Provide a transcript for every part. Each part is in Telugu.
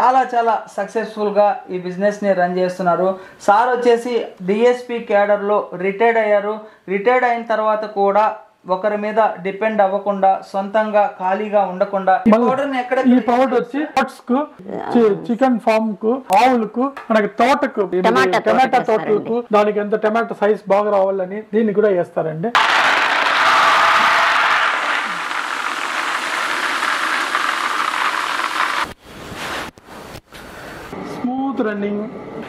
చాలా చాలా సక్సెస్ఫుల్గా ఈ బిజినెస్ని రన్ చేస్తున్నారు సార్ వచ్చేసి డిఎస్పి క్యాడర్లో రిటైర్డ్ అయ్యారు రిటైర్డ్ అయిన తర్వాత కూడా ఒకరి మీద డిపెండ్ అవ్వకుండా సొంతంగా ఖాళీగా ఉండకుండా ఈ పౌడర్ని ఎక్కడ ఈ పౌడర్ వచ్చి పట్స్ కు చికెన్ ఫార్మ్ కు ఆవులకు మనకి తోటకు ఇది టమాటా తోటకు టమాటా వేస్తారండి. తోటలకు దానికి ఎంత టమాటా సైజ్ బాగా రావాలని దీన్ని కూడా వేస్తారండి స్మూత్ రన్నింగ్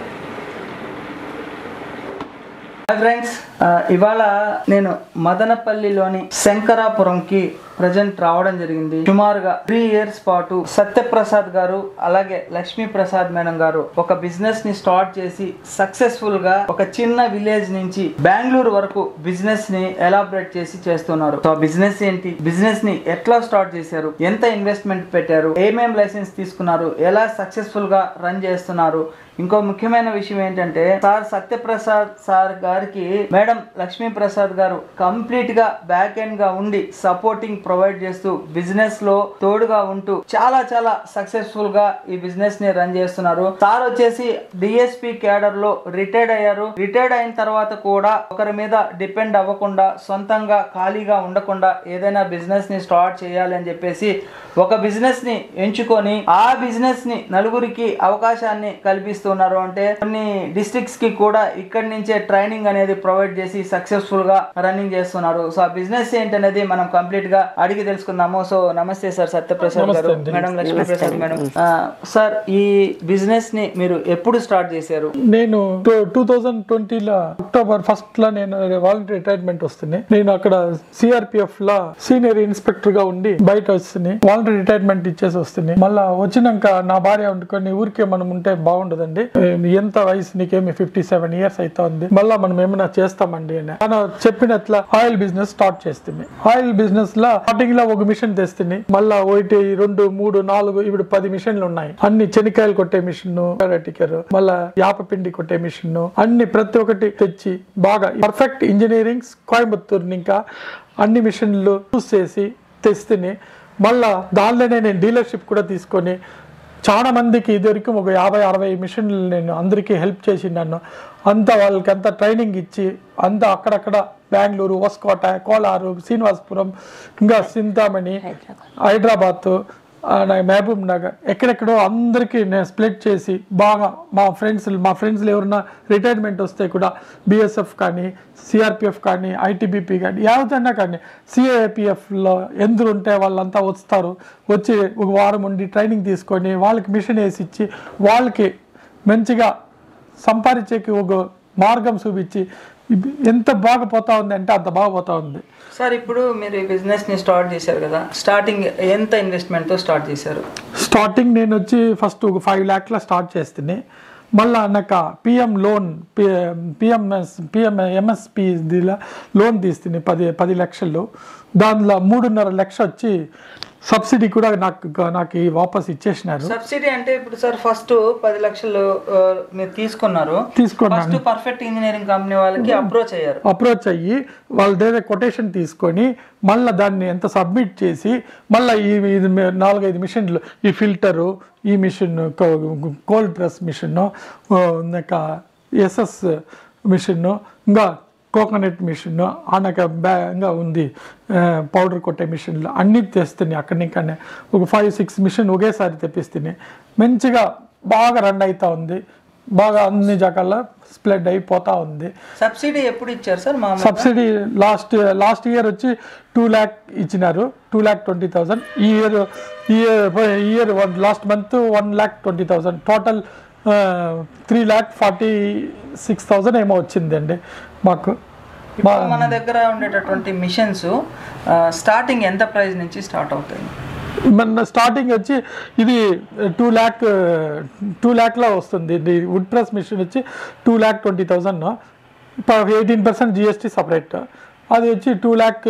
హాయ్ ఫ్రెండ్స్ ఆ, ఇవాళ నేను మదనపల్లిలోని శంకరాపురంకి ప్రజెంట్ రావడం జరిగింది సుమారుగా త్రీ ఇయర్స్ పాటు సత్యప్రసాద్ గారు అలాగే లక్ష్మీ ప్రసాద్ మేడం గారు ఒక బిజినెస్ ని స్టార్ట్ చేసి సక్సెస్ఫుల్ గా ఒక చిన్న విలేజ్ నుంచి బెంగళూరు వరకు బిజినెస్ ని ఎలాబరేట్ చేసి చేస్తున్నారు సో బిజినెస్ ఏంటి బిజినెస్ ని ఎట్లా స్టార్ట్ చేశారు ఎంత ఇన్వెస్ట్మెంట్ పెట్టారు ఏమేం లైసెన్స్ తీసుకున్నారు ఎలా సక్సెస్ఫుల్ గా రన్ చేస్తున్నారు ఇంకో ముఖ్యమైన విషయం ఏంటంటే సార్ సత్యప్రసాద్ సార్ గారికి మేడం లక్ష్మీ ప్రసాద్ గారు కంప్లీట్ గా బ్యాక్ ఎండ్ గా ఉండి సపోర్టింగ్ ప్రొవైడ్ చేస్తూ బిజినెస్ లో తోడుగా ఉంటూ చాలా చాలా సక్సెస్ఫుల్ గా ఈ బిజినెస్ ని రన్ చేస్తున్నారు సార్ వచ్చేసి డిఎస్పి క్యాడర్ లో రిటైర్డ్ అయ్యారు రిటైర్డ్ అయిన తర్వాత కూడా ఒకరి మీద డిపెండ్ అవ్వకుండా సొంతంగా ఖాళీగా ఉండకుండా ఏదైనా బిజినెస్ ని స్టార్ట్ చేయాలి అని చెప్పేసి ఒక బిజినెస్ ని ఎంచుకొని ఆ బిజినెస్ ని నలుగురికి అవకాశాన్ని కల్పిస్తున్నారు అంటే కొన్ని డిస్ట్రిక్ట్స్ కి కూడా ఇక్కడి నుంచే ట్రైనింగ్ అనేది ప్రొవైడ్ చేసి సక్సెస్ఫుల్ గా రన్నింగ్ చేస్తున్నారు సో ఆ బిజినెస్ ఏంటనేది మనం కంప్లీట్ గా అడిగి తెలుసుకుందాము సో నమస్తే సార్ సత్యప్రసాద్ గారు నమస్తే అండి. మేడం లక్ష్మీ ప్రసాద్ మేడం ఆ, సార్ ఈ బిజినెస్ ని మీరు ఎప్పుడు స్టార్ట్ చేశారు నేను టూ థౌజండ్ ట్వంటీలో అక్టోబర్ ఫస్ట్ లో నేను వాలంటీర్ రిటైర్మెంట్ వస్తుంది నేను అక్కడ సిఆర్పిఎఫ్ లో సీనియర్ ఇన్స్పెక్టర్ గా ఉండి బయట వస్తుంది వాలంటీర్ రిటైర్మెంట్ ఇచ్చేసి వస్తుంది మళ్ళా వచ్చినాక నా భార్య వండుకొని ఊరికే మనం ఉంటే బాగుండదండి ఏం, ఎంత వయసు నీకేమి ఫిఫ్టీ సెవెన్ ఇయర్స్ అయితే ఉంది మళ్ళా మనం ఏమైనా చేస్తామండి అని తను చెప్పినట్ల ఆయిల్ బిజినెస్ స్టార్ట్ చేస్తుంది ఆయిల్ బిజినెస్ లో స్టార్టింగ్ లో ఒక మిషన్ తెస్తుంది మళ్ళా ఒకటి రెండు మూడు నాలుగు ఇప్పుడు పది మిషన్లు ఉన్నాయి అన్ని చెనికాయలు కొట్టే మిషన్ టికర్ మళ్ళా యాప పిండి కొట్టే మిషన్ అన్ని ప్రతి ఒక్కటి తెచ్చి బాగా పర్ఫెక్ట్ ఇంజనీరింగ్ కోయంబత్తూరు ఇంకా అన్ని మిషన్లు యూస్ చేసి తెస్తేనే మళ్ళా దానిలోనే నేను డీలర్షిప్ కూడా తీసుకొని చాలా మందికి ఇదివరకు ఒక యాభై అరవై మిషన్లు నేను అందరికీ హెల్ప్ చేసినాను అంతా వాళ్ళకి అంతా ట్రైనింగ్ ఇచ్చి అంతా అక్కడక్కడ బెంగళూరు హోస్కోట కోలారు శ్రీనివాసపురం ఇంకా చింతామణి హైదరాబాద్ ఆ, నా మహబూబ్ నగర్ ఎక్కడెక్కడో అందరికీ నేను స్ప్లిట్ చేసి బాగా మా ఫ్రెండ్స్ మా ఫ్రెండ్స్ ఎవరైనా రిటైర్మెంట్ వస్తే కూడా బిఎస్ఎఫ్ కానీ సిఆర్పిఎఫ్ కానీ ఐటీబీపీ కానీ ఏదైనా కానీ సిఏపిఎఫ్లో ఎందుకు ఉంటే వాళ్ళంతా వస్తారు వచ్చి ఒక వారం ఉండి ట్రైనింగ్ తీసుకొని వాళ్ళకి మిషన్ వేసి ఇచ్చి వాళ్ళకి మంచిగా సంపాదించేకి ఒక మార్గం చూపించి ఇది ఎంత బాగా పోతా ఉంది అంటే అంత బాగా పోతా ఉంది సార్ ఇప్పుడు మీరు ఈ బిజినెస్ ని స్టార్ట్ చేశారు కదా స్టార్టింగ్ ఎంత ఇన్వెస్ట్మెంట్ తో స్టార్ట్ చేశారు స్టార్టింగ్ నేను వచ్చి ఫస్ట్ ఒక ఫైవ్ ల్యాక్ల స్టార్ట్ చేస్తుంది మళ్ళా అన్నాక PM loan PMS PM MSP loan తీస్తుంది పది పది లక్షలు దానిలో మూడున్నర లక్ష వచ్చి సబ్సిడీ కూడా నాకు నాకు ఈ వాపస్ ఇచ్చేసినారు సబ్సిడీ అంటే ఇప్పుడు సార్ ఫస్ట్ పది లక్షలు ఆ, మీరు తీసుకున్నారు తీసుకున్నాను ఫస్ట్ పర్ఫెక్ట్ ఇంజనీరింగ్ కంపెనీ వాళ్ళకి అప్రోచ్ అయ్యారు అప్రోచ్ అయ్యి వాళ్ళ దగ్గర కొటేషన్ తీసుకొని మళ్ళీ దాన్ని ఎంత సబ్మిట్ చేసి మళ్ళీ ఈ ఇది మే- నాలుగైదు మిషన్లు ఈ ఫిల్టరు ఈ మిషన్ కోల్డ్ ప్రెస్ మిషన్ ఇంకా ఎస్ఎస్ మిషన్ ఇంకా కోకోనట్ మిషన్ ఆనక బ్యాగా ఉంది పౌడర్ కొట్టే మిషన్లు అన్నీ తెస్తున్నాయి అక్కడి నుంచి ఒక ఫైవ్ సిక్స్ మిషన్ ఒకేసారి తెప్పిస్తున్నాయి మంచిగా బాగా రన్ అవుతా ఉంది బాగా అన్ని జగాల్లో స్ప్రెడ్ అయిపోతా ఉంది సబ్సిడీ ఎప్పుడు ఇచ్చారు సార్ మా సబ్సిడీ లాస్ట్ లాస్ట్ ఇయర్ వచ్చి టూ ల్యాక్ ఇచ్చినారు టూ ల్యాక్ ట్వంటీ థౌసండ్ ఈ ఇయర్ ఈ year one last month one lakh twenty thousand total three lakh forty six thousand ఏమో వచ్చిందండి మాకు మా ఇప్పుడు మన దగ్గర ఉండేటటువంటి మిషన్స్ స్టార్టింగ్ ఎంత ప్రైస్ నుంచి స్టార్ట్ అవుతుంది మన స్టార్టింగ్ వచ్చి ఇది టూ ల్యాక్ టూ ల్యాక్లో వస్తుంది ఇది వుడ్ ప్రెస్ మిషన్ వచ్చి two lakh twenty thousand eighteen percent GST separate అది వచ్చి two lakh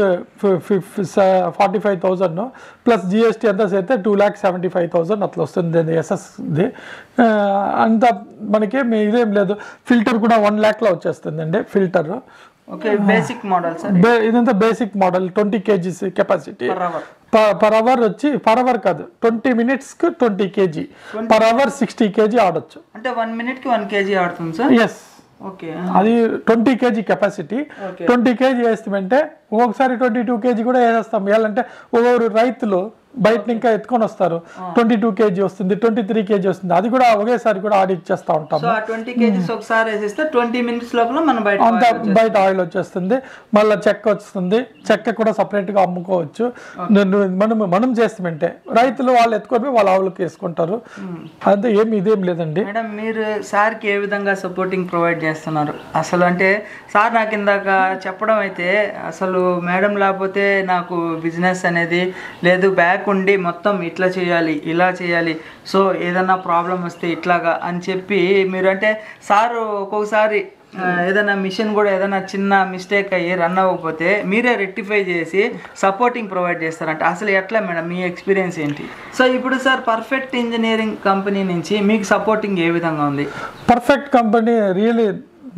forty five thousand plus GST అంతా చేస్తే two lakh seventy five thousand అట్లా వస్తుంది ఎస్ఎస్ది అంతా మనకి ఇదేం లేదు ఫిల్టర్ కూడా వన్ ల్యాక్లో వచ్చేస్తుందండి filter okay basic model sir ఇదంతా basic model twenty kgs capacity per hour per hour వచ్చి పర్ అవర్ కాదు ట్వంటీ మినిట్స్కి twenty kg per hour sixty kg ఆడొచ్చు అంటే వన్ మినిట్ కి వన్ కేజీ ఆడుతుంది సార్ ఎస్ ఓకే అది twenty kg capacity Okay. Twenty kg వేస్తామంటే ఒక్కొక్కసారి ట్వంటీ టూ కేజీ కూడా వేసేస్తాం వేయాలంటే ఒక్కొక్కరు రైతులు బయట ఇంకా ఎత్తుకొని వస్తారు ట్వంటీ టూ కేజీ వస్తుంది ట్వంటీ త్రీ కేజీ వస్తుంది అది కూడా ఒకేసారి కూడా ఆడి ఇచ్చేస్తా ఉంటాం సో ఆ ట్వంటీ కేజీస్ ఒకసారి వేసేస్తే ట్వంటీ మినిట్స్ లోపల మనం బయట అంత బయట ఆయిల్ వచ్చేస్తుంది మళ్ళీ చెక్క వస్తుంది చెక్క కూడా separate గా అమ్ముకోవచ్చు నువ్వు- మనం మనం చేస్తామంటే రైతులు వాళ్ళు ఎత్తుకొని వాళ్ళ ఆవులకు వేసుకుంటారు అంతే ఏమి ఇదేం లేదండి మేడం మీరు సార్కి ఏ విధంగా సపోర్టింగ్ ప్రొవైడ్ చేస్తున్నారు అసలు అంటే సార్ నాకు ఇందాక చెప్పడం అయితే అసలు మేడం లేకపోతే నాకు బిజినెస్ అనేది లేదు బ్యాక్ ఉండి మొత్తం ఇట్లా చేయాలి ఇలా చేయాలి సో ఏదన్నా ప్రాబ్లం వస్తే ఇట్లాగా అని చెప్పి మీరు అంటే సార్ ఒక్కొక్కసారి ఆ, ఏదైనా మిషన్ కూడా ఏదైనా చిన్న మిస్టేక్ అయ్యి రన్ అవ్వకపోతే మీరే రెక్టిఫై చేసి సపోర్టింగ్ ప్రొవైడ్ చేస్తారంట అసలు ఎట్లా మేడం మీ ఎక్స్పీరియన్స్ ఏంటి సో ఇప్పుడు సార్ పర్ఫెక్ట్ ఇంజనీరింగ్ కంపెనీ నుంచి మీకు సపోర్టింగ్ ఏ విధంగా ఉంది perfect company really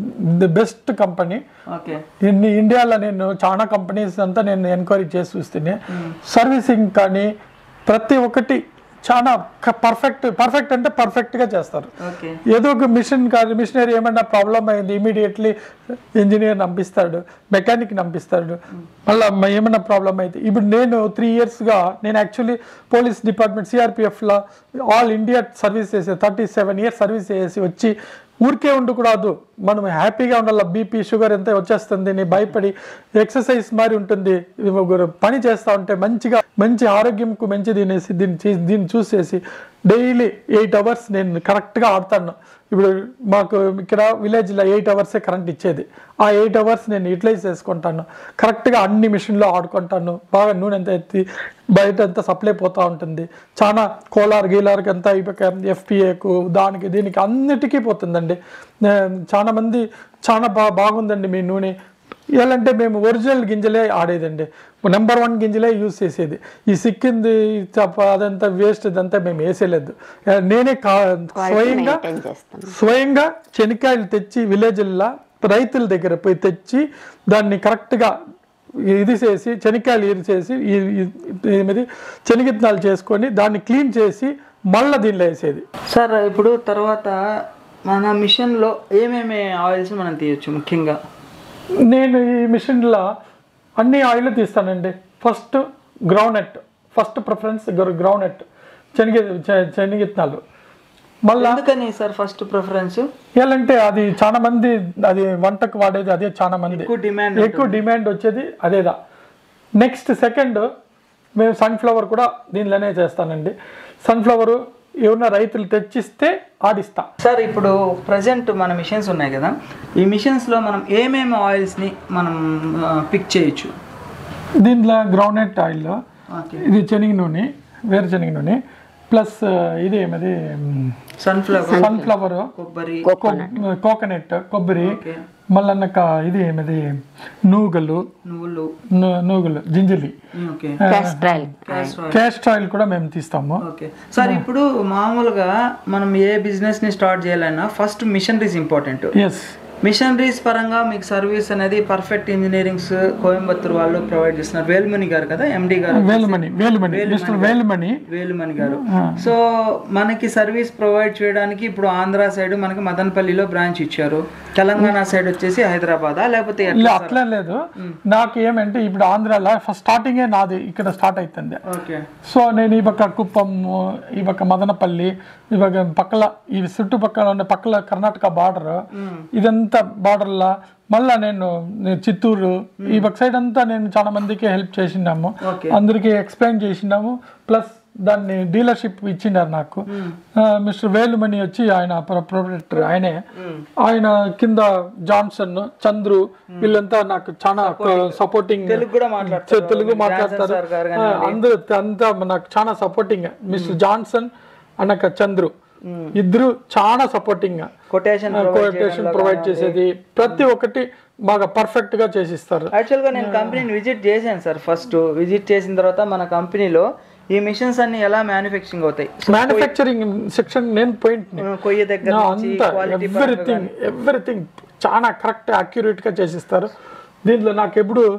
the best company okay ఇన్ని ఇండియాలో నేను చాలా కంపెనీస్ అంతా నేను ఎంక్వైరీ చేసి చూస్తేనే సర్వీసింగ్ కానీ ప్రతి ఒక్కటి చాలా పర్ఫెక్ట్ పర్ఫెక్ట్ అంటే పర్ఫెక్ట్గా చేస్తారు ఓకే ఏదో ఒక మిషన్ కాదు మిషనరీ ఏమైనా ప్రాబ్లం అయింది ఇమీడియట్లీ ఇంజనీర్ నంపిస్తాడు మెకానిక్ నంపిస్తాడు మళ్ళీ ఏమైనా ప్రాబ్లం అయితే ఇప్పుడు నేను త్రీ ఇయర్స్గా నేను యాక్చువల్లీ పోలీస్ డిపార్ట్మెంట్ సిఆర్పిఎఫ్లో ఆల్ ఇండియా సర్వీస్ చేసి థర్టీ సెవెన్ ఇయర్స్ సర్వీస్ చేసి వచ్చి ఊరికే ఉండకూడదు మనం హ్యాపీగా ఉండాలి బీపీ షుగర్ ఎంత వచ్చేస్తుంది నీ భయపడి ఎక్సర్సైజ్ మరి ఉంటుంది ఒక పని చేస్తూ ఉంటే మంచిగా మంచి ఆరోగ్యంకు మంచిది అనేసి దీన్ని చే- దీన్ని చూసేసి డైలీ ఎయిట్ అవర్స్ నేను కరెక్ట్గా ఆడతాను ఇప్పుడు మాకు ఇక్కడ విలేజ్లో ఎయిట్ అవర్సే కరెంట్ ఇచ్చేది ఆ ఎయిట్ అవర్స్ నేను యూటిలైజ్ చేసుకుంటాను కరెక్ట్గా అన్ని మిషన్లో ఆడుకుంటాను బాగా నూనె ఎంత ఎత్తి బయట అంతా సప్లై పోతూ ఉంటుంది చాలా కోలార్ గీలార్కి అంతా ఎఫ్పిఏకు దానికి దీనికి అన్నిటికీ పోతుందండి ఆ, చాలా మంది చాలా బా బాగుందండి మీ నూనె ఎలాంటే మేము ఒరిజినల్ గింజలే ఆడేదండి నెంబర్ వన్ గింజలే యూజ్ చేసేది ఈ సిక్కింది చప్ప అదంతా వేస్ట్ ఇదంతా మేము వేసేలేదు ఆ, నేనే కా స్వయంగా మెయింటైన్ చేస్తాం స్వయంగా శనక్కాయలు తెచ్చి విలేజ్ల్లో రైతుల దగ్గర పోయి తెచ్చి దాన్ని కరెక్ట్గా ఇది చేసి శనక్కాయలు ఇది చేసి ఈ- ఈ- ఏమిది శనగిత్తనాలు చేసుకొని దాన్ని క్లీన్ చేసి మళ్ళీ దీనిలో వేసేది సార్ ఇప్పుడు తర్వాత మన మిషన్లో ఏమేమి ఆయిల్స్ మనం తీయొచ్చు ముఖ్యంగా నేను ఈ మిషన్లో అన్ని ఆయిల్ తీస్తానండి first groundnut first preference groundnut శనగ శ- శనగిత్తనాలు మళ్ళా ఎందుకని సార్ ఫస్ట్ ప్రిఫరెన్స్ ఎలాంటే అది చాలా మంది అది వంటకు వాడేది అదే చాలా మంది ఎక్కువ డిమాండ్ ఎక్కువ డిమాండ్ వచ్చేది అదేదా నెక్స్ట్ సెకండ్ మేము సన్ఫ్లవర్ కూడా దీనిలోనే చేస్తానండి సన్ఫ్లవర్ ఏమన్నా రైతులు తెచ్చిస్తే ఆడిస్తా సార్ ఇప్పుడు ప్రజెంట్ మన మిషన్స్ ఉన్నాయి కదా ఈ మిషన్స్లో మనం ఏమేమి ఆయిల్స్ని మనం పిక్ చేయొచ్చు దీంట్లో గ్రౌండ్నట్ ఆయిల్ ఓకే ఇది శనగ నూనె వేరుశనగ నూనె ప్లస్ ఇది ఏమది సన్ఫ్లవర్ సన్ఫ్లవర్ కొబ్బరి కోకోనట్ కొబ్బరి ఓకే మళ్ళన్నక ఇది ఏమది నూగలు నువ్వులు ను- నూగులు జింజలి ఓకే క్యాస్ట్రాయిల్ క్యాస్ట్ ఆయిల్ కూడా మేము తీస్తాము ఓకే సార్ ఇప్పుడు మామూలుగా మనం ఏ బిజినెస్ ని స్టార్ట్ చేయాలన్నా first machineries important yes machineries పరంగా మీకు సర్వీస్ అనేది పర్ఫెక్ట్ ఇంజనీరింగ్స్ కోయంబత్తూర్ వాళ్ళు ప్రొవైడ్ చేస్తున్నారు వేలుమణి గారు కదా ఎండి గారు వేలుమణి వేలుమణి మిస్టర్ వేలుమణి వేలుమణి గారు సో మనకి సర్వీస్ ప్రొవైడ్ చేయడానికి ఇప్పుడు ఆంధ్ర సైడ్ మనకి మదనపల్లిలో బ్రాంచ్ ఇచ్చారు తెలంగాణ సైడ్ వచ్చేసి హైదరాబాదా లేకపోతే ఎట్లా? ఇలా అట్లా లేదు నాకు ఏమంటే ఇప్పుడు ఆంధ్రాలో ఫస్ట్ స్టార్టింగే నాది ఇక్కడ స్టార్ట్ అవుతుంది ఓకే సో నేను ఈ పక్క కుప్పం ఈ పక్క మదనపల్లి ఈ పక్క పక్కల ఈ చుట్టుపక్కల ఉన్న పక్కల కర్ణాటక బార్డర్ ఇదంతా బార్డర్లా మళ్ళా నేను నేను చిత్తూరు ఈ పక్క సైడ్ అంతా నేను చాలా మందికి హెల్ప్ చేసినాము ఓకే అందరికీ ఎక్స్ప్లెయిన్ చేసినాము ప్లస్ దాన్ని డీలర్షిప్ ఇచ్చినారు నాకు మిస్టర్ వేలుమణి వచ్చి ఆయన ప్రొపరేటర్ ఆయనే ఆయన కింద జాన్సన్ చంద్రు వీళ్ళంతా నాకు చాలా సపోర్టింగ్ తెలుగు కూడా మాట్లాడతారు తెలుగు మాట్లాడతారు సార్ గారు ఆ, అందరూ అంతా నాకు చాలా సపోర్టింగ్ మిస్టర్ జాన్సన్ అన్నక చంద్రు ఇద్దరు చాలా సపోర్టింగ్ కొటేషన్ కోటేషన్ ప్రొవైడ్ చేసేది ప్రతి ఒక్కటి బాగా పర్ఫెక్ట్ గా చేసిస్తారు యాక్చువల్గా నేను కంపెనీని విజిట్ చేశాను సార్ ఫస్ట్ విజిట్ చేసిన తర్వాత మన కంపెనీలో ఈ మిషన్స్ అన్ని ఎలా మ్యానుఫ్యాక్చరింగ్ అవుతాయి మ్యానుఫ్యాక్చరింగ్ సెక్షన్ నేను పాయింట్ ఆ, కొయ్య దగ్గర నుంచి అంతా క్వాలిటీ ఎవ్రీథింగ్ ఎవ్రీథింగ్ చాలా కరెక్ట్ అక్యురేట్ గా చేసిస్తారు దీంట్లో నాకు ఎప్పుడు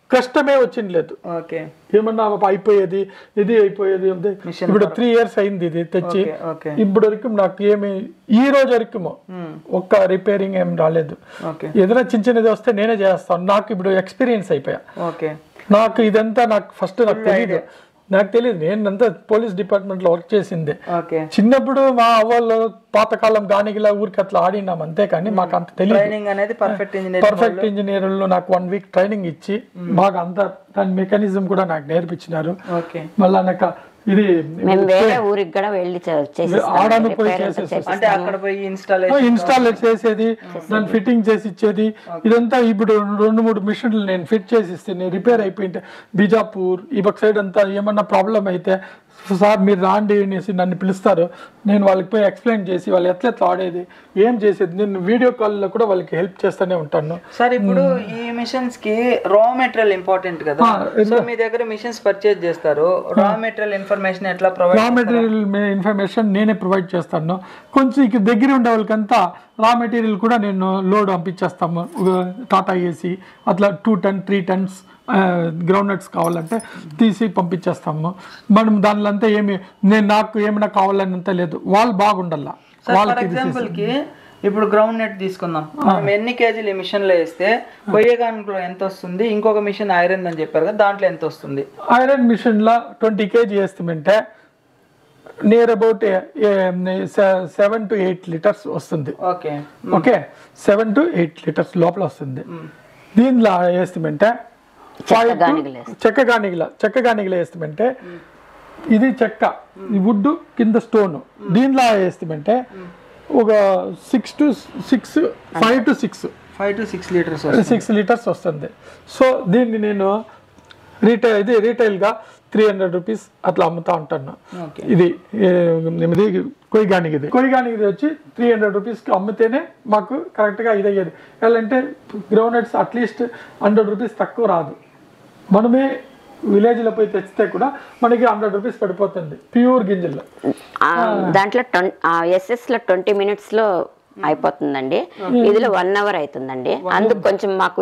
కష్టమే వచ్చింది లేదు ఓకే ఏమన్నా అయిపోయేది ఇది అయిపోయేది ఉంది. Mission ఇప్పుడు త్రీ ఇయర్స్ అయింది ఇది తెచ్చి ఓకే ఓకే ఇప్పుడు వరకు నాకు ఏమి ఈ రోజు వరకు ఒక్క రిపేరింగ్ ఏం రాలేదు ఓకే ఏదైనా చిన్న చిన్నది వస్తే నేనే చేస్తాను నాకు ఇప్పుడు ఎక్స్పీరియన్స్ అయిపోయా ఓకే నాకు ఇదంతా నాకు ఫస్ట్ నాకు తెలియదు నాకు తెలియదు నేను అంతా పోలీస్ డిపార్ట్మెంట్ లో వర్క్ చేసిందే ఓకే చిన్నప్పుడు మా అవ్వలు పాతకాలం గానిగిలా ఊరికి అట్లా ఆడినాం అంతే కానీ మాకు అంత తెలియదు ట్రైనింగ్ అనేది పర్ఫెక్ట్ ఇంజనీర్ పర్ఫెక్ట్ ఇంజనీర్లో నాకు వన్ వీక్ ట్రైనింగ్ ఇచ్చి బాగా అంత దాని మెకానిజం కూడా నాకు నేర్పించినారు ఓకే మళ్ళా నాకు ఇది మేము వేరే ఊరికి కూడా వెళ్ళి చే- చేసిస్తాం. ఆడను పోయి రిపేర్ అంతా చేసేసి అంటే అక్కడ పోయి ఇన్స్టాలేషన్ ఇన్స్టాల్ చేసేది దాన్ని ఫిట్టింగ్ చేసి ఇచ్చేది ఇదంతా ఇప్పుడు రెండు మూడు మిషన్లు నేను ఫిట్ చేసి ఇస్తే రిపేర్ అయిపోయింటే బీజాపూర్ ఈ పక్క సైడ్ అంతా ఏమన్నా ప్రాబ్లం అయితే సార్ మీరు రాండి అనేసి నన్ను పిలుస్తారు నేను వాళ్ళకి పోయి ఎక్స్ప్లెయిన్ చేసి వాళ్ళు ఎట్లా ఎట్లా ఆడేది ఏం చేసేది నేను వీడియో కాల్లో కూడా వాళ్ళకి హెల్ప్ చేస్తూనే ఉంటాను సార్ ఇప్పుడు ఈ మిషన్స్ కి రా మెటీరియల్ ఇంపార్టెంట్ కదా ఆ, సో మీ దగ్గర మిషన్స్ పర్చేజ్ చేస్తారు రా మెటీరియల్ ఇన్ఫర్మేషన్ ఎట్లా ప్రొవైడ్ రా మెటీరియల్ ఇన్ఫర్మేషన్ నేనే ప్రొవైడ్ చేస్తాను కొంచెం ఇక్కడ దగ్గర ఉండే వాళ్ళకంతా రా మెటీరియల్ కూడా నేను లోడ్ పంపించేస్తాము ఒక టాటా ఏసీ అట్లా two ton three tons groundnuts కావాలంటే తీసి పంపించేస్తాము మనం దానిలో అంతా ఏమి నేను నాకు ఏమైనా కావాలనంత లేదు వాళ్ళు బాగుండాల ఫర్ వాళ్ళకి ఇది ఎగ్జాంపుల్ కి ఇప్పుడు గ్రౌండ్ నెట్ తీసుకుందాం మనం ఎన్ని కేజీలు ఈ మిషన్ లో వేస్తే కొయ్యగానుకలో ఎంత వస్తుంది ఇంకొక మిషన్ ఐరన్ అని చెప్పారు కదా దాంట్లో ఎంత వస్తుంది ఐరన్ మిషన్లో ట్వంటీ కేజీ వేస్తామంటే near about seven to eight litres వస్తుంది okay okay seven to eight litres లోపల వస్తుంది దీనిలో వేస్తామంటే ఫైవ్ గానిగలు చెక్క గానిగల చెక్క గానిగల వేస్తామంటే ఇది చెక్క ఈ వుడ్ కింద స్టోన్ దీనిలో వేస్తామంటే ఒక six to six five to six five to six litres six litres వస్తుంది సో దీన్ని నేను రీటైల్ ఇది రీటైల్గా త్రీ హండ్రెడ్ రూపీస్ అట్లా అమ్ముతా ఉంటాను ఓకే ఇది ఏ, ఇది కొయ్యగానికి ఇది కొయ్యగానికి వచ్చి త్రీ హండ్రెడ్ రూపీస్కి అమ్మితేనే మాకు కరెక్ట్గా ఇది అయ్యేది ఎలా అంటే గ్రౌండ్నట్స్ అట్లీస్ట్ హండ్రెడ్ రూపీస్ తక్కువ రాదు మనమే విలేజ్లో పోయి తెచ్చితే కూడా మనకి హండ్రెడ్ రూపీస్ పడిపోతుంది ప్యూర్ గింజలు ఆ, దాంట్లో ఎస్ఎస్ లో ట్వంటీ మినిట్స్ లో అయిపోతుందండి ఇదిలో వన్ అవర్ అవుతుందండి అందుకు కొంచెం మాకు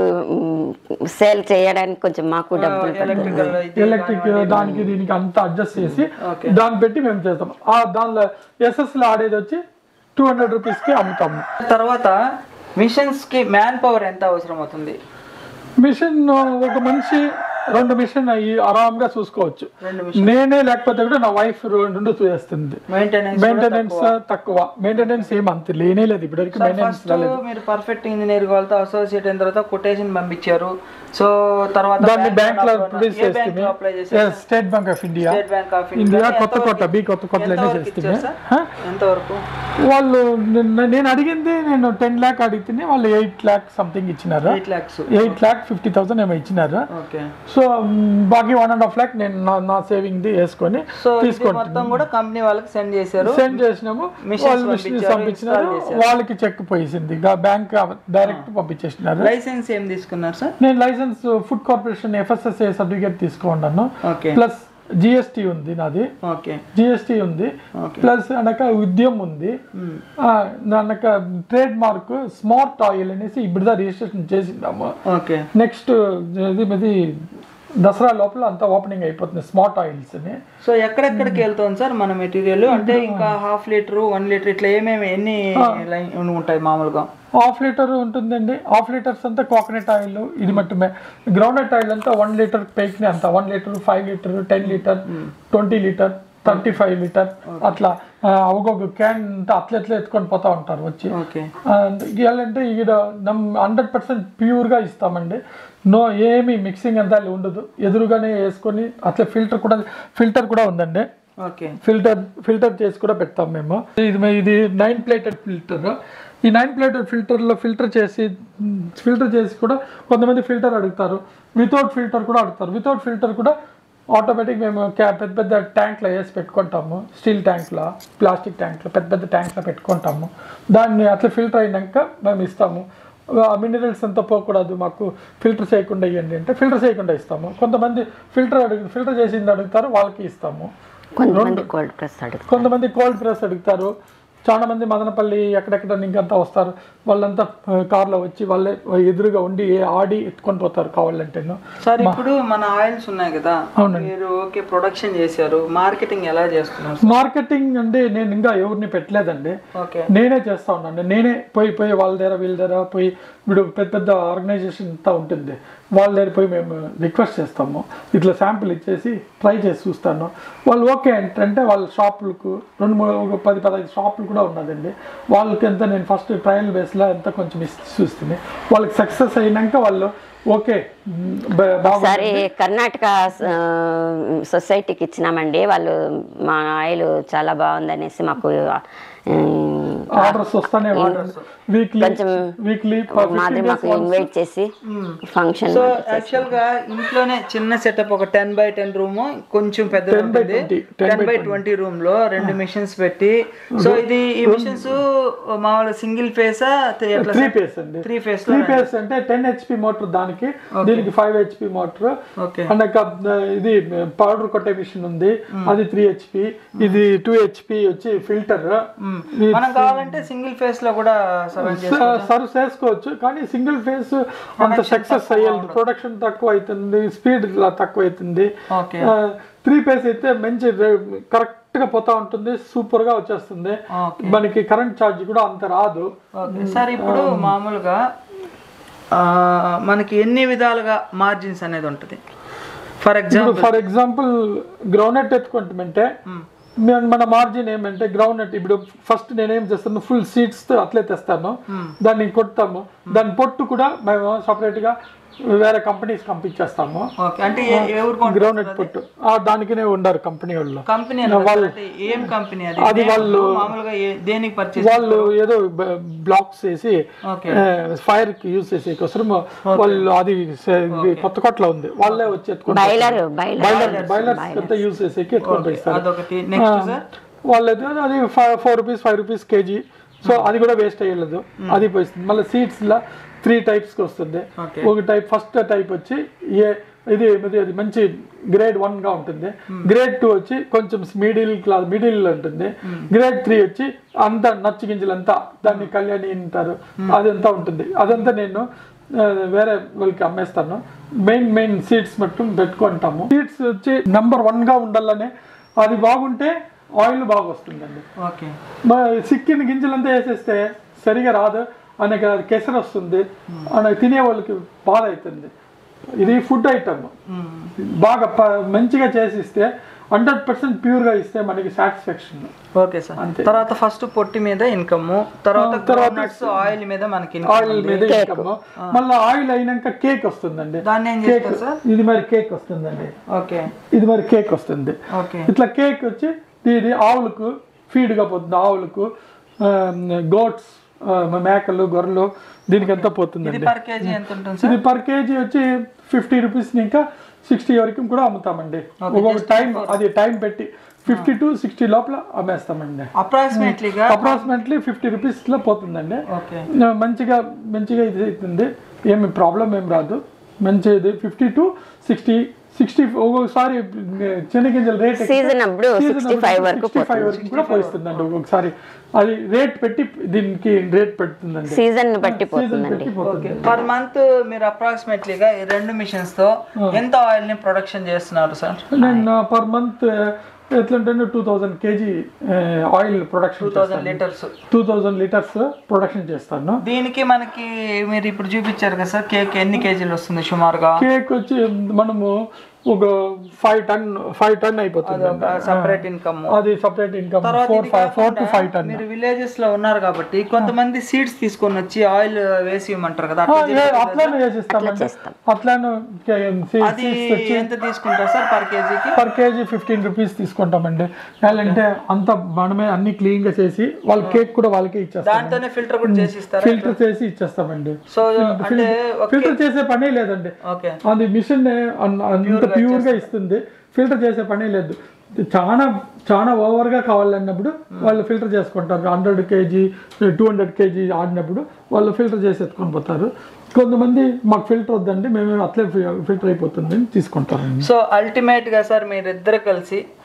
సేల్ చేయడానికి కొంచెం మాకు డబ్బులు పడుతుంది ఎలక్ట్రికల్ ఎలక్ట్రిక్ దానికి దీనికి అంతా అడ్జస్ట్ చేసి దాన్ని పెట్టి మేము చేస్తాం ఆ దానిలో ఎస్ఎస్లో ఆడేది వచ్చి టూ హండ్రెడ్ రూపీస్కి అమ్ముతాము తర్వాత మిషన్స్ కి మ్యాన్ పవర్ ఎంత అవసరం అవుతుంది మిషన్ ఒక మనిషి రెండు మిషన్ అయ్యి ఆరాంగా చూసుకోవచ్చు రెండు నేనే లేకపోతే కూడా నా వైఫ్ రెండు చేస్తుంది మెయింటెనెన్స్ మెయింటెనెన్స్ తక్కువ మెయింటెనెన్స్ ఏం అంత లేనే లేదు ఇప్పటివరకు మెయింటెనెన్స్ ఫస్ట్ మీరు పర్ఫెక్ట్ ఇంజనీర్ వాళ్ళతో అసోసియేట్ అయిన తర్వాత కొటేషన్ పంపించారు సో తర్వాత దాన్ని బ్యాంక్ లో loan ప్రొడ్యూస్ ఏ బ్యాంక్ లో అప్లై చేశారు చేస్తే State Bank of India State Bank of India కొత్త కొత్త బి కొత్త కొత్తలోనే చేస్తుంది ఎంతవరకు వాళ్ళు నిన్న- నేను అడిగింది నేను టెన్ ల్యాక్ అడిగితేనే వాళ్ళు ఎయిట్ ల్యాక్ సంథింగ్ ఇచ్చినారు eight lakhs eight lakh fifty thousand ఏమో ఇచ్చినారు ఓకే సో మ్, బాకీ వన్ అండ్ హాఫ్ ల్యాక్ నేను నా నా సేవింగ్ ది వేసుకొని సో ఇది తీసుకోండి మొత్తం కూడా కంపెనీ వాళ్ళకి సెండ్ చేశారు సెండ్ చేసినాము Machines వాళ్ళు మిషన్స్ పంపించారు, పంపించినారు install చేశారు. వాళ్ళకి చెక్ పోయింది బ్యాంక్ డైరెక్ట్ పంపించేసినారు లైసెన్స్ ఏం తీసుకున్నారు సార్ నేను licence food corporation FSSA certificate తీసుకున్నాను ఓకే ప్లస్ జిఎస్టి ఉంది నాది ఓకే జిఎస్టి ఉంది ప్లస్ అనక ఉద్యమం ఉంది ఆ, అనక ట్రేడ్ మార్క్ స్మార్ట్ ఆయిల్ అనేసి ఇప్పుడు రిజిస్ట్రేషన్ చేసిందాము ఓకే నెక్స్ట్ ఇది ఇది దసరా లోపల అంతా ఓపెనింగ్ అయిపోతుంది స్మార్ట్ ఆయిల్స్ అని సో ఎక్కడెక్కడికి వెళ్తుంది సార్ మన మెటీరియల్ అంటే ఇంకా హాఫ్ లీటర్ వన్ లీటర్ ఇట్లా ఏమేమి ఎన్ని లైన్ ఉంటాయి మామూలుగా హాఫ్ లీటర్ ఉంటుందండి హాఫ్ లీటర్స్ అంతా కోకోనట్ ఆయిల్ ఇది మట్టుమే గ్రౌండ్నట్ ఆయిల్ అంతా వన్ లీటర్ పైకి అంత one litre five litre ten litre twenty litre thirty five litre అట్లా ఆ, ఒక్కొక్క క్యాన్ అంతా అట్లా ఎట్లా ఎత్తుకొని పోతా ఉంటారు వచ్చి ఓకే ఇవ్వాలంటే ఇక్కడ నమ్ హండ్రెడ్ పర్సెంట్ ప్యూర్గా ఇస్తామండి నో ఏమి మిక్సింగ్ అంతా ఉండదు ఎదురుగానే వేసుకొని అట్లా ఫిల్టర్ కూడా ఫిల్టర్ కూడా ఉందండి ఓకే ఫిల్టర్ ఫిల్టర్ చేసి కూడా పెడతాం మేము ఇది మే- ఇది నైన్ ప్లేటెడ్ ఫిల్టర్ ఈ నైన్ ప్లేటెడ్ ఫిల్టర్లో ఫిల్టర్ చేసి ఫిల్టర్ చేసి కూడా కొంతమంది ఫిల్టర్ అడుగుతారు వితౌట్ ఫిల్టర్ కూడా అడుగుతారు వితౌట్ ఫిల్టర్ కూడా ఆటోమేటిక్ మేము క్యా పెద్ద పెద్ద ట్యాంక్లో వేసి పెట్టుకుంటాము స్టీల్ ట్యాంక్లో ప్లాస్టిక్ ట్యాంక్లో పెద్ద పెద్ద ట్యాంక్లో పెట్టుకుంటాము దాన్ని అట్లా ఫిల్టర్ అయినాక మేము ఇస్తాము మినరల్స్ అంతా పోకూడదు మాకు ఫిల్టర్ చేయకుండా ఇవ్వండి అంటే ఫిల్టర్ చేయకుండా ఇస్తాము కొంతమంది ఫిల్టర్ అడుగు ఫిల్టర్ చేసింది అడుగుతారు వాళ్ళకి ఇస్తాము కొంతమంది కోల్డ్ ప్రెస్ అడుగుతారు కొంతమంది కోల్డ్ ప్రెస్ అడుగుతారు చాలా మంది మదనపల్లి ఎక్కడెక్కడ ఇంకంతా వస్తారు వాళ్ళంతా ఆ, కార్లో వచ్చి వాళ్ళే ఎదురుగా ఉండి ఏ ఆడి ఎత్తుకొని పోతారు కావాలంటేను సార్ ఇప్పుడు మన ఆయిల్స్ ఉన్నాయి కదా మీరు ఓకే ప్రొడక్షన్ చేశారు మార్కెటింగ్ ఎలా చేస్తున్నారు మార్కెటింగ్ అంటే నేను ఇంకా ఎవరిని పెట్టలేదండి ఓకే నేనే చేస్తా ఉన్నాను నేనే పోయి పోయి వాళ్ళ దగ్గర వీళ్ళ దగ్గర పోయి ఇప్పుడు పెద్ద పెద్ద ఆర్గనైజేషన్ అంతా ఉంటుంది వాళ్ళ దగ్గర పోయి మేము రిక్వెస్ట్ చేస్తాము ఇట్లా శాంపిల్ ఇచ్చేసి ట్రై చేసి చూస్తాను వాళ్ళు ఓకే అంటే వాళ్ళ షాపులకు రెండు మూడు ఒక పది పదహైదు షాపులు కూడా ఉన్నదండి వాళ్ళకి ఎంత నేను ఫస్ట్ ట్రయల్ బేస్లో ఎంత కొంచెం ఇచ్చి చూస్తుంది వాళ్ళకి సక్సెస్ అయినాక వాళ్ళు ఓకే మ్, బా- బాగుంది ఒకసారి కర్ణాటక ఆ, సొసైటీకి ఇచ్చినామండి వాళ్ళు మా ఆయిల్ చాలా బాగుందనేసి మాకు ఉమ్, ఆర్డర్స్ వస్తానే వీక్లీ కొంచెం వీక్లీ మాదిరి మాకు ఇన్వైట్ చేసి ఫంక్షన్ సో యాక్చువల్ గా ఇంట్లోనే చిన్న సెటప్ ఒక టెన్ బై టెన్ రూమ్ కొంచెం పెద్ద ఉంటుంది 20, టెన్ బై ట్వంటీ రూమ్ లో రెండు మిషన్స్ పెట్టి సో ఇది ఈ మిషన్స్ మామూలుగా సింగిల్ ఫేస్ త్రీ పేస్ అండి త్రీ ఫేస్ త్రీ పేస్ అంటే టెన్ హెచ్పి మోటార్ దానికి దీనికి five HP motor okay and ఒక, ఆ, ఇది పౌడర్ కొట్టే మిషన్ ఉంది అది త్రీ హెచ్పి ఇది టూ హెచ్పి వచ్చి ఫిల్టర్ మనం కావాలంటే సింగిల్ ఫేస్ లో కూడా సర్వ్ సర్వ్ చేసుకోవచ్చు కానీ సింగిల్ ఫేస్ అంత సక్సెస్ అయ్యేది ప్రొడక్షన్ తక్కువ అవుతుంది స్పీడ్ తక్కువ అవుతుంది ఓకే త్రీ పేస్ అయితే మంచి కరెక్ట్ గా పోతా ఉంటుంది సూపర్ గా వచ్చేస్తుంది ఓకే మనకి కరెంట్ ఛార్జ్ కూడా అంత రాదు ఓకే సార్ ఇప్పుడు మామూలుగా ఆ, మనకి ఎన్ని విధాలుగా మార్జిన్స్ అనేది ఉంటుంది ఫర్ ఇప్పుడు ఎగ్జాంపుల్ ఫర్ ఎగ్జాంపుల్ గ్రౌండ్ ఎత్తుకుంటామంటే మన- మన మార్జిన్ ఏమంటే గ్రౌండ్ నట్ ఇప్పుడు ఫస్ట్ నేనేం చేస్తాను ఫుల్ సీడ్స్ అట్లే తెస్తాను దాన్ని కొడతాము దాని పొట్టు కూడా మేము సపరేట్ గా వేరే కంపెనీస్ పంపించేస్తాము ఓకే అంటే ఏ- ఏ ఊరు గ్రౌండ్ నట్ పొట్టు ఆ దానికినే ఉండరు కంపెనీ వాళ్ళు కంపెనీ అంటే ఏం కంపెనీ అది అది వాళ్ళు మామూలుగా ఏ- దేనికి పర్చేస్ వాళ్ళు ఏదో బ్లాక్స్ వేసి ఓకే ఫైర్ కి యూజ్ చేసే కోసం వాళ్ళు అది సే- ఇది కొత్త కొట్ల ఉంది వాళ్ళే వచ్చి ఎత్తుకొని బైలర్ బైలర్ బైలర్ బైలర్స్ అంతా యూజ్ చేసేకి ఎత్తుకొని పోయిస్తారు అదొకటి నెక్స్ట్ సార్ వాళ్ళైతే అది four rupees five rupees kg so అది కూడా వేస్ట్ అయ్యలేదు అది పోయిస్తుంది మళ్ళీ సీడ్స్ లా త్రీ టైప్స్ కి వస్తుంది Okay. ఒక టైప్ ఫస్ట్ టైప్ వచ్చి ఏ ఇది ఇది అది మంచి గ్రేడ్ వన్ గా ఉంటుంది గ్రేడ్ టూ వచ్చి కొంచెం మిడిల్ క్లాస్ మిడిల్ లో ఉంటుంది గ్రేడ్ త్రీ వచ్చి అంతా నచ్చు గింజలంతా దాన్ని కళ్యాణి అంటారు అదంతా ఉంటుంది అదంతా నేను ఆ, వేరే వాళ్ళకి అమ్మేస్తాను మెయిన్ మెయిన్ సీడ్స్ మట్టు పెట్టుకుంటాము సీడ్స్ వచ్చి నంబర్ వన్ గా ఉండాలనే అది బాగుంటే ఆయిల్ బాగా వస్తుందండి ఓకే మా సిక్కిన గింజలంతా వేసేస్తే సరిగా రాదు అనగా కెసర వస్తుంది అనగా తినే వాళ్ళకి బాధ అవుతుంది ఇది ఫుడ్ ఐటమ్ బాగా ప- మంచిగా చేసిస్తే హండ్రెడ్ పర్సెంట్ ప్యూర్గా ఇస్తే మనకి సాటిస్ఫాక్షన్ ఓకే సార్ తర్వాత ఫస్ట్ పొట్టి మీద ఇన్కమ్ తర్వాత గ్రౌండ్నట్స్ ఆయిల్ మీద మనకి ఇన్కమ్ ఆయిల్ మీద ఇన్కమ్ మళ్ళీ ఆయిల్ అయినాక కేక్ వస్తుందండి దాన్ని ఏం కేక్ చేస్తారు సార్ ఇది మరి కేక్ వస్తుందండి ఓకే ఇది మరి కేక్ వస్తుంది ఓకే ఇట్లా కేక్ వచ్చి ఇది ఆవులకు ఫీడ్గా పోతుంది ఆవులకు గోట్స్ మేకలు గొర్రెలు దీనికి అంతా ఇది పోతుందండి పర్ కేజీ ఎంత ఉంటుంది సార్ ఇది పర్ కేజీ వచ్చి ఫిఫ్టీ రూపీస్ ఇంకా సిక్స్టీ వరకు కూడా అమ్ముతామండి ఒక్కొక్క టైం అది టైం పెట్టి ఫిఫ్టీ టు సిక్స్టీ లోపల అమ్మేస్తామండి అప్రాక్సిమేట్లీగా అప్రాక్సిమేట్లీ ఫిఫ్టీ రూపీస్ లో పోతుందండి ఓకే మంచిగా మంచిగా ఇది అవుతుంది ఏమి ప్రాబ్లం ఏం రాదు మంచిది ఫిఫ్టీ టు సిక్స్టీ సిక్స్టీ ఒక్కొక్కసారి శనగింజల రేట్ సీజన్ అప్పుడు సిక్స్టీ ఫైవ్ వరకు ఫైవ్ వరకు కూడా పోయిస్తుందండి ఒక్కొక్కసారి అది రేట్ పెట్టి దీనికి రేట్ పెడుతుందండి సీజన్ బట్టి సీజన్ పోతుందండి పెట్టి పోతుంది ఓకే పర్ మంత్ మీరు అప్రాక్సిమేట్లీగా ఈ రెండు మిషన్స్ తో ఎంత ఆయిల్ ని ప్రొడక్షన్ చేస్తున్నారు సార్ నేను పర్ మంత్ ఎట్లంటే two thousand kg oil production thousand litres two thousand litres production చేస్తాను దీనికి మనకి మీరు ఇప్పుడు చూపించారు కదా సార్ కేక్ ఎన్ని కేజీలు వస్తుంది సుమారుగా కేక్ వచ్చి మనము ఒక ఫైవ్ టన్ ఫైవ్ టన్ అయిపోతుంది సపరేట్ ఇన్కమ్ అది సపరేట్ ఇన్కమ్ తర్వాత ఫోర్ ఇది ఫైవ్ ఫోర్ టు కాకుండా ఫైవ్ టన్ మీరు విలేజెస్ లో ఉన్నారు కాబట్టి కొంతమంది సీడ్స్ తీసుకొని వచ్చి ఆయిల్ వేసి ఇవ్వమంటారు కదా అట్లా చేస్తారు కదా అట్లానే చేసిస్తామండి చేస్తాం. అట్లానే అది ఎంత తీసుకుంటారు సార్ పర్ కేజీకి పర్ కేజీ ఫిఫ్టీన్ రూపీస్ తీసుకుంటామండి అంటే అంత మనమే అన్ని క్లీన్ గా చేసి వాళ్ళ కేక్ కూడా వాళ్ళకే ఇచ్చేస్తాం దాంతోనే ఫిల్టర్ కూడా చేసి ఇస్తారా ఫిల్టర్ చేసి ఇచ్చేస్తామండి సో అంటే ఒక ఫిల్టర్ చేసే పనే లేదండి ఓకే అది మిషన్ అంత ప్యూర్ గా ఇస్తుంది ఫిల్టర్ చేసే పనే లేదు చాలా చాలా ఓవర్ గా కావాలన్నప్పుడు వాళ్ళు ఫిల్టర్ చేసుకుంటారు hundred kg two hundred kg ఆడినప్పుడు వాళ్ళు ఫిల్టర్ చేసి ఎత్తుకొని పోతారు కొంతమంది మాకు ఫిల్టర్ వద్దండి మేము అట్లే ఫిల్టర్ అయిపోతుంది అని తీసుకుంటారండి సో అల్టిమేట్ గా సార్ మీరిద్దరు కలిసి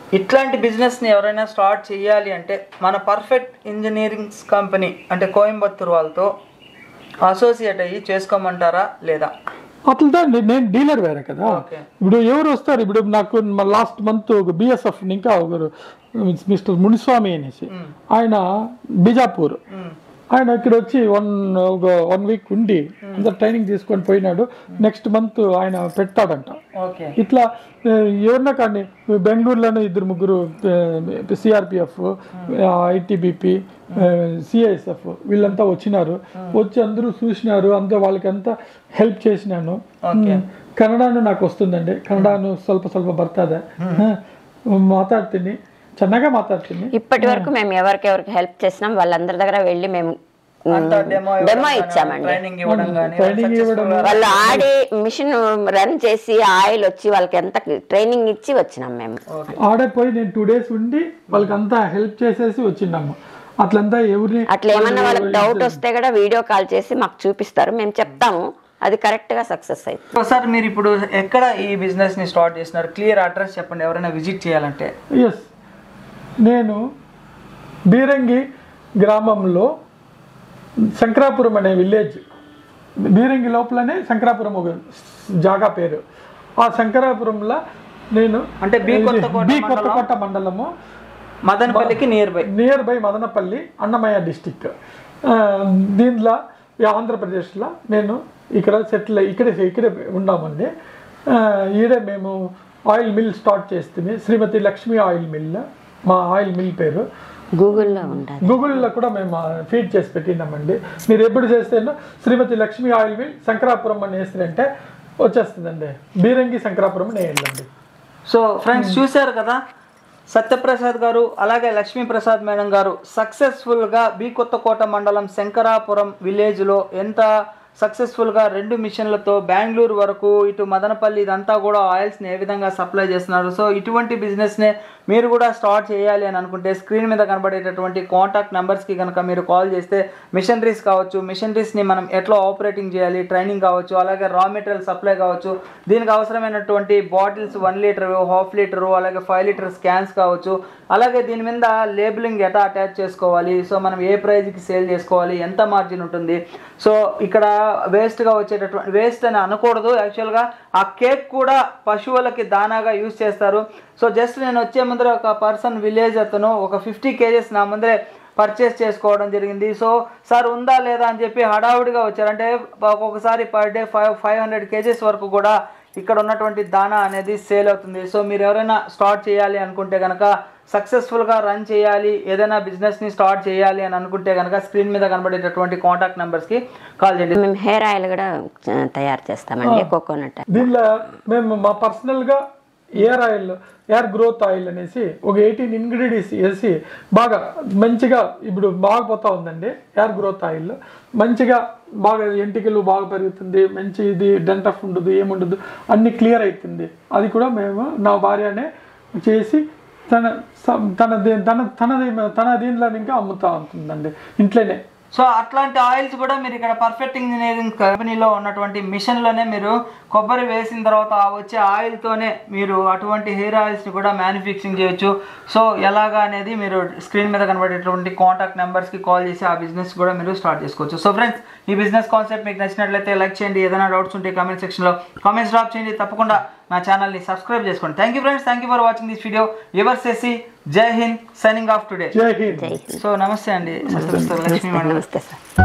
ఇట్లాంటి బిజినెస్ని ఎవరైనా స్టార్ట్ చేయాలి అంటే మన పర్ఫెక్ట్ ఇంజనీరింగ్ కంపెనీ అంటే కోయంబత్తూరు వాళ్ళతో అసోసియేట్ అయ్యి చేసుకోమంటారా లేదా అట్లా నేను డీలర్ వేరే కదా ఓకే ఇప్పుడు ఎవరు వస్తారు ఇప్పుడు నాకు లాస్ట్ మంత్ ఒక బిఎస్ఎఫ్ ఇంకా ఒకరు మిస్టర్ మునిస్వామి అనేసి ఆయన బిజాపూర్ ఆయన ఇక్కడ వచ్చి వన్ ఒక వన్ వీక్ ఉండి అంత ట్రైనింగ్ తీసుకొని పోయినాడు నెక్స్ట్ మంత్ ఆయన పెడతాడంట ఓకే ఇట్లా ఆ, ఎవరన్నా కానీ బెంగళూరులోనే ఇద్దరు ముగ్గురు సిఆర్పిఎఫ్ ఐటీబీపీ సిఐఎస్ఎఫ్ వీళ్ళంతా వచ్చినారు వచ్చి అందరూ చూసినారు అంతా వాళ్ళకి అంతా హెల్ప్ చేసినాను ఓకే. కన్నడను నాకు వస్తుందండి కన్నడను ಸ್ವಲ್ಪ ಸ್ವಲ್ಪ ಬರ್ತದೆ మాట్లాడుతుంది ಚೆನ್ನಾగా మాట్లాడుతుంది ఇప్పటి వరకు మేము ఎవరికెవరికి హెల్ప్ చేసినాం వాళ్ళందరి దగ్గర వెళ్ళి మేము అంతా డెమో డెమో ఇచ్చామండి ట్రైనింగ్ ఇవ్వడం కానీ ట్రైనింగ్ ఇవ్వడం వాళ్ళు ఆడి మిషన్ రన్ చేసి ఆయిల్ వచ్చి వాళ్ళకి ఎంత ట్రైనింగ్ ఇచ్చి వచ్చినాం మేము ఆడే పోయి నేను టూ డేస్ ఉండి వాళ్ళకి అంతా హెల్ప్ చేసేసి వచ్చినాము అట్లంతా ఎవరిని అట్లా ఏమన్నా వాళ్ళకి డౌట్ వస్తే కూడా వీడియో కాల్ చేసి మాకు చూపిస్తారు మేము చెప్తాము అది కరెక్ట్ గా సక్సెస్ అయింది సార్ మీరు ఇప్పుడు ఎక్కడ ఈ బిజినెస్ ని స్టార్ట్ చేసినారు క్లియర్ అడ్రస్ చెప్పండి ఎవరైనా విజిట్ చేయాలంటే ఎస్ నేను బీరంగి గ్రామంలో శంకరాపురం అనే విలేజ్ బీరంగి లోపలనే శంకరాపురం ఒక జాగా పేరు ఆ శంకరాపురంలో నేను అంటే బి కొత్తకోట బి కొత్తకోట మండలము మదనపల్లికి nearby nearby Madanapalle Annamayya district దీంట్లో ఈ ఆంధ్రప్రదేశ్లో నేను ఇక్కడ సెటిల్ ఇక్కడే ఇక్కడే ఉన్నామండి ఆ, ఈడే మేము ఆయిల్ మిల్ స్టార్ట్ చేస్తుంది శ్రీమతి లక్ష్మీ ఆయిల్ మిల్ మా ఆయిల్ మిల్ పేరు గూగుల్లో ఉండాలి గూగుల్లో కూడా మేము ఫీడ్ చేసి పెట్టినామండి మీరు ఎప్పుడు చేస్తేనో శ్రీమతి లక్ష్మీ ఆయిల్ మిల్ శంకరాపురం అని వేస్తారంటే వచ్చేస్తుందండి బీరంగి శంకరాపురం అని వేయాలండి సో ఫ్రెండ్స్ చూశారు కదా సత్యప్రసాద్ గారు అలాగే లక్ష్మీప్రసాద్ మేడం గారు సక్సెస్ఫుల్గా బి కొత్తకోట మండలం శంకరాపురం విలేజ్లో ఎంత సక్సెస్ఫుల్గా రెండు మిషన్లతో బెంగళూరు వరకు ఇటు మదనపల్లి ఇదంతా కూడా ఆయిల్స్ని ఏ విధంగా సప్లై చేస్తున్నారు సో ఇటువంటి బిజినెస్నే మీరు కూడా స్టార్ట్ చేయాలి అని అనుకుంటే స్క్రీన్ మీద కనబడేటటువంటి కాంటాక్ట్ నెంబర్స్కి కనుక మీరు కాల్ చేస్తే మిషనరీస్ కావచ్చు మిషనరీస్ని మనం ఎట్లా ఆపరేటింగ్ చేయాలి ట్రైనింగ్ కావచ్చు అలాగే రా మెటీరియల్ సప్లై కావచ్చు దీనికి అవసరమైనటువంటి bottles one litre half litre అలాగే ఫైవ్ లీటర్ స్కాన్స్ కావచ్చు అలాగే దీని మీద లేబులింగ్ ఎట్లా అటాచ్ చేసుకోవాలి సో మనం ఏ ప్రైజ్కి సేల్ చేసుకోవాలి ఎంత మార్జిన్ ఉంటుంది సో ఇక్కడ వేస్ట్గా వచ్చేటటువంటి వేస్ట్ అని అనకూడదు యాక్చువల్గా ఆ కేక్ కూడా పశువులకి దానాగా యూజ్ చేస్తారు సో జస్ట్ నేను వచ్చే ముందర ఒక పర్సన్ విలేజ్ అతను ఒక ఫిఫ్టీ కేజెస్ నా ముందరే పర్చేస్ చేసుకోవడం జరిగింది సో సార్ ఉందా లేదా అని చెప్పి హడావుడిగా వచ్చారు అంటే ఒక్కొక్కసారి per day five five hundred kgs వరకు కూడా ఇక్కడ ఉన్నటువంటి దానా అనేది సేల్ అవుతుంది సో మీరు ఎవరైనా స్టార్ట్ చేయాలి అనుకుంటే కనుక సక్సెస్ఫుల్గా రన్ చేయాలి ఏదైనా బిజినెస్ని స్టార్ట్ చేయాలి అని అనుకుంటే కనుక స్క్రీన్ మీద కనబడేటటువంటి కాంటాక్ట్ నెంబర్స్కి కాల్ చేయండి మేము హెయిర్ ఆయిల్ కూడా ఆ, తయారు చేస్తామండి కోకోనట్ దీనిలో మేము మా పర్సనల్గా air oil air growth oil అనేసి ఒక ఎయిటీన్ ఇంగ్రీడియంట్స్ వేసి బాగా మంచిగా ఇప్పుడు బాగా పోతా ఉందండి ఎయిర్ గ్రోత్ ఆయిల్ మంచిగా బాగా ఎంటికలు బాగా పెరుగుతుంది మంచి ఇది డెంటఫ్ ఉండదు ఏముండదు అన్ని క్లియర్ అవుతుంది అది కూడా మేము నా భార్యనే చేసి తన స- తన దీ- తన తన దీ- తన దీనిలో ఇంకా అమ్ముతా ఉంటుందండి ఇంట్లోనే సో అట్లాంటి ఆయిల్స్ కూడా మీరు ఇక్కడ పర్ఫెక్ట్ ఇంజనీరింగ్ కంపెనీలో ఉన్నటువంటి మిషన్లోనే మీరు కొబ్బరి వేసిన తర్వాత ఆ వచ్చే ఆయిల్తోనే మీరు అటువంటి హెయిర్ ఆయిల్స్ని కూడా మ్యానుఫ్యాక్చరింగ్ చేయొచ్చు సో ఎలాగా అనేది మీరు స్క్రీన్ మీద కనబడేటువంటి కాంటాక్ట్ నెంబర్స్కి కాల్ చేసి ఆ బిజినెస్ కూడా మీరు స్టార్ట్ చేసుకోవచ్చు సో ఫ్రెండ్స్ ఈ బిజినెస్ కాన్సెప్ట్ మీకు నచ్చినట్లయితే లైక్ చేయండి ఏదైనా డౌట్స్ ఉంటే కామెంట్ సెక్షన్లో కామెంట్స్ డ్రాప్ చేయండి తప్పకుండా నా ఛానల్ని సబ్స్క్రైబ్ చేసుకోండి thank you friends thank you for watching this video ఎవర్ చేసి జై హింద్ సైనింగ్ ఆఫ్ టుడే జై హింద్ జై హింద్ సో నమస్తే అండి లక్ష్మీ మేడం నమస్తే సార్